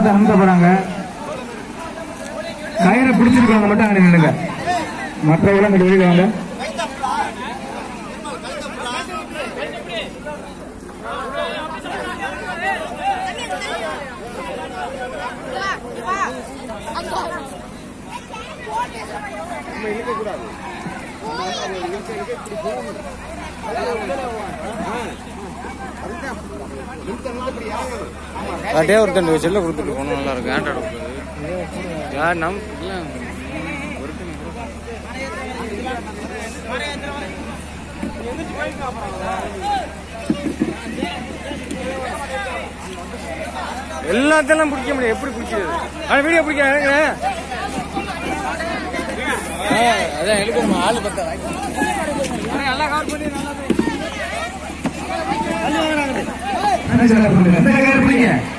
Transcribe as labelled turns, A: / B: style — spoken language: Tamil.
A: பார்த்து அமுத்த போறாங்க கயிறை பிடிச்சிருக்கவங்க மட்டும் அங்கே நின்னுங்க மற்றவங்களும் அங்கே வெளியிடுவாங்க
B: அப்படியே ஒரு தண்டு செல்ல கொடுத்துட்டு போனோம் நல்லா இருக்கும் ஆண்ட்ராய்டு கொடுக்குறது யார் நம் இல்லை எல்லாத்தையும் பிடிக்க முடியும் எப்படி பிடிக்கிறது ஆனா வீடியோ பிடிக்க எனக்கு அதான் எழுக்கணும் ஆளு பத்தா நல்லா கவர் பண்ணி நல்லா
A: என்ன சொல்ல போறீங்க? இந்த கயிறு பிடிங்க